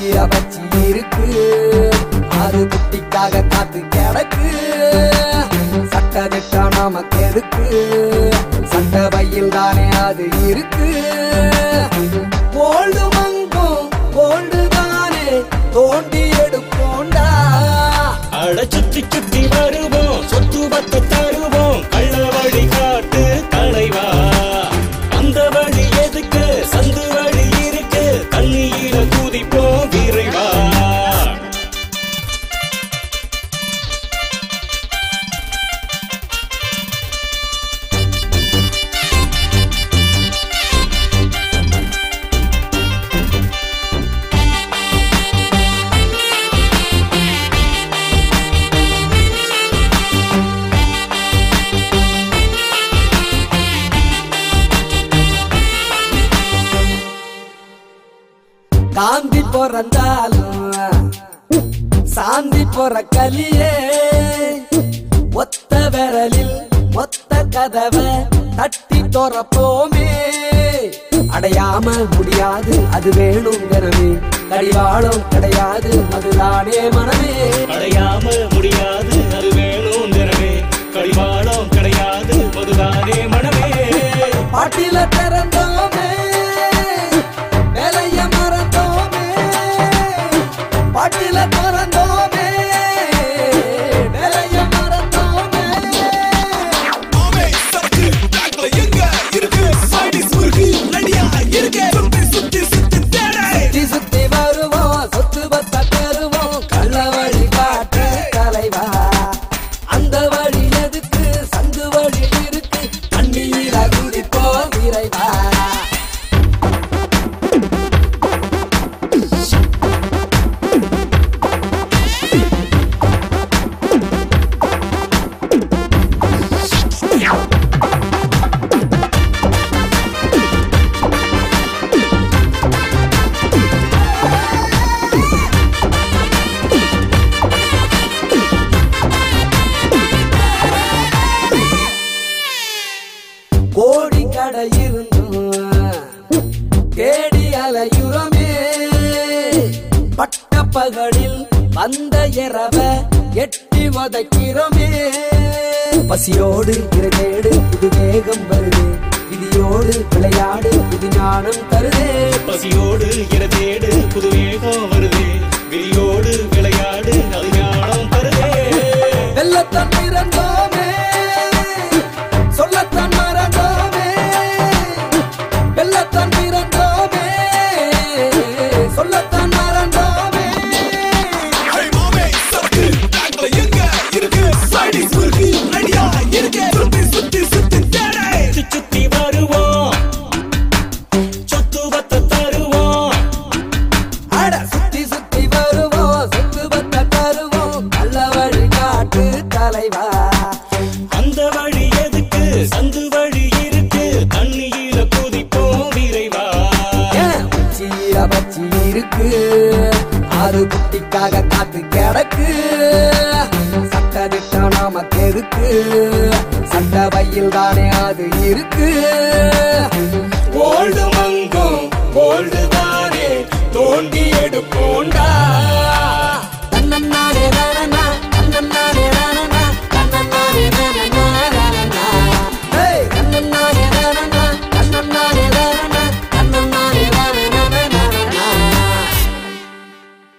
உச்சிய வச்சி இருக்கு அது குட்டிக்காக காத்து கிடக்கு சட்ட திட்டா நமக்கு எதுக்கு சட்ட பையில் தானே அது இருக்கு ஓல்டு மங்கும் ஓல்டு தானே தோண்டி எடுப்போண்டா அட சுத்தி சுத்தி வருவோம் சொத்து பத்த தருவோம் கள்ள வழி காட்டு தலைவா அந்த வழி எதுக்கு சந்து வழி இருக்கு தண்ணியில குதிப்போம் விரைவா காந்தி பிறந்தாலும் சாந்தி போற கலியே ஒத்த விரலில் மொத்த கதவை தட்டி துறப்போமே அடையாம முடியாது அது வேணுங்கிறவே கடிவாளம் கிடையாது அதுதானே மனமே அடையாம முடியாது அது வேணும் திறமே கடிவாளம் கிடையாது அதுதானே மனமே பாட்டில திறந்தோமே வேலைய மறந்தோமே பாட்டில திறந்தோமே வேலைய மறந்தோமே மாமே சரக்கு பேக்ல எங்க இருக்கு சைடிஸ் முறுக்கு ரெடியா இருக்கு சுத்தி சுத்தி சுத்தி தேடை சுத்தி சுத்தி வருவோம் சொத்து பத்த தருவோம் கள்ள வழி காட்டு தலைவா அந்த வழி எதுக்கு சந்து வழி இருக்கு தண்ணீர குதிப்போ விரைவா கோடி கடை இருந்தும் தேடி அலையுறமே பட்ட பகலில் வந்த இரவ எட்டி வதைக்கிறோமே பசியோடு இரவேடு இது வேகம் வருது விதியோடு விளையாடு இது ஞானம் தருதே பசியோடு இரதேடு புது வேகம் வருது விரியோடு விளையாடு அது ஞானம் தருதே வெள்ளத்தான் பிறந்தோமே சொல்லத்தான் மறந்தோமே வெள்ளத்தான் பிறந்தோமே சொல்லத்தான் மறந்தோமே ஹே மாமே சரக்கு பேக்ல எங்க இருக்கு சைடிஸ் முறுக்கு ரெடியா இருக்கு சுத்தி சுத்தி சுத்தி தேடை சுத்தி சுத்தி வருவோம் சொத்து பத்த தருவோம் அட சுத்தி சுத்தி வருவோம் சொத்து பத்த தருவோம் நல்ல வழி காட்டு தலைவா அந்த வழி எதுக்கு சந்து வழி இருக்கு தண்ணியில குதிப்போம் விரைவா ஏன் உச்சியில வச்சி இருக்கு அது குட்டிக்காக காத்து கிடக்கு சட்ட திட்டம் நமக்கு எதுக்கு சட்ட பையில் தானே அது இருக்கு ஓல்டு மங்கும் ஓல்டு தானே தோண்டி எடுப்போண்டா